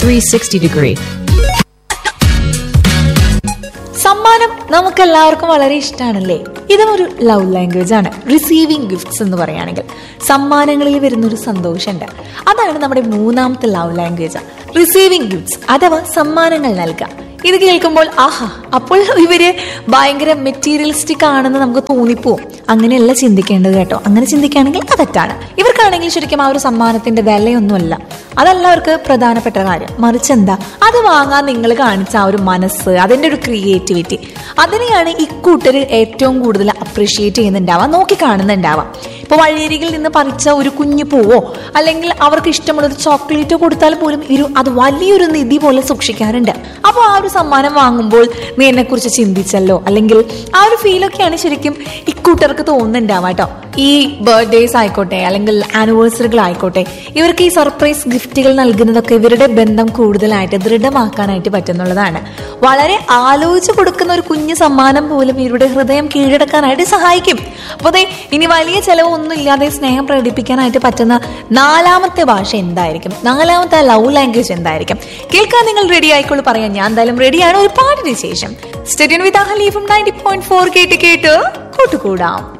360 degree. സമ്മാനം നമുക്ക് എല്ലാവർക്കും വളരെ ഇഷ്ടമാണല്ലേ ഇതും ഒരു ലവ് ലാംഗ്വേജ് ആണ് റിസീവിങ് ഗിഫ്റ്റ്സ് എന്ന് പറയുകയാണെങ്കിൽ സമ്മാനങ്ങളിൽ വരുന്നൊരു സന്തോഷമുണ്ട് അതാണ് നമ്മുടെ മൂന്നാമത്തെ ലവ് ലാംഗ്വേജ് റിസീവിങ് ഗിഫ്റ്റ്സ് അഥവാ സമ്മാനങ്ങൾ നൽകുക ഇത് കേൾക്കുമ്പോൾ ആഹാ അപ്പോൾ ഇവര് ഭയങ്കര മെറ്റീരിയലിസ്റ്റിക് ആണെന്ന് നമുക്ക് തോന്നിപ്പോവും അങ്ങനെയല്ല ചിന്തിക്കേണ്ടത് കേട്ടോ അങ്ങനെ ചിന്തിക്കുകയാണെങ്കിൽ അത് തെറ്റാണ് ഇവർക്കാണെങ്കിൽ ശരിക്കും ആ ഒരു സമ്മാനത്തിന്റെ വിലയൊന്നുമല്ല അതല്ല അവർക്ക് പ്രധാനപ്പെട്ട കാര്യം മറിച്ച് എന്താ അത് വാങ്ങാൻ നിങ്ങൾ കാണിച്ച ആ ഒരു മനസ്സ് അതിന്റെ ഒരു ക്രിയേറ്റിവിറ്റി അതിനെയാണ് ഇക്കൂട്ടർ ഏറ്റവും കൂടുതൽ അപ്രീഷിയേറ്റ് ചെയ്യുന്നുണ്ടാവാം നോക്കി കാണുന്നുണ്ടാവാം ഇപ്പൊ വഴിയരികിൽ നിന്ന് പറിച്ച ഒരു കുഞ്ഞു പൂവോ അല്ലെങ്കിൽ അവർക്ക് ഇഷ്ടമുള്ള ഒരു ചോക്ലേറ്റോ കൊടുത്താൽ പോലും ഇരു അത് വലിയൊരു നിധി പോലെ സൂക്ഷിക്കാറുണ്ട് അപ്പോൾ ആ ഒരു സമ്മാനം വാങ്ങുമ്പോൾ നീ എന്നെ കുറിച്ച് ചിന്തിച്ചല്ലോ അല്ലെങ്കിൽ ആ ഒരു ഫീലൊക്കെയാണ് ശരിക്കും ഇക്കൂട്ടർക്ക് തോന്നുന്നുണ്ടാവാം കേട്ടോ ഈ ബർത്ത്ഡേസ് ആയിക്കോട്ടെ അല്ലെങ്കിൽ ആനിവേഴ്സറികൾ ആയിക്കോട്ടെ ഇവർക്ക് ഈ സർപ്രൈസ് ഗിഫ്റ്റുകൾ നൽകുന്നതൊക്കെ ഇവരുടെ ബന്ധം കൂടുതലായിട്ട് ദൃഢമാക്കാനായിട്ട് പറ്റുന്നുള്ളതാണ് വളരെ ആലോചിച്ച് കൊടുക്കുന്ന ഒരു കുഞ്ഞു സമ്മാനം പോലും ഇവരുടെ ഹൃദയം കീഴടക്കാനായിട്ട് സഹായിക്കും അപ്പോൾ അതെ ഇനി വലിയ ചെലവൊന്നും ഇല്ലാതെ സ്നേഹം പ്രകടിപ്പിക്കാനായിട്ട് പറ്റുന്ന നാലാമത്തെ ഭാഷ എന്തായിരിക്കും നാലാമത്തെ ലവ് ലാംഗ്വേജ് എന്തായിരിക്കും കേൾക്കാൻ നിങ്ങൾ റെഡി ആയിക്കോളൂ പറയാം ഞാൻ എന്തായാലും റെഡിയാണ് ഒരു പാട്ടിന് ശേഷം സ്റ്റഡിയൻ വിത്ത് ഹലീഫും നയൻറ്റി പോയിന്റ് ഫോർ കേട്ട് കേട്ട് കൂട്ടുകൂടാം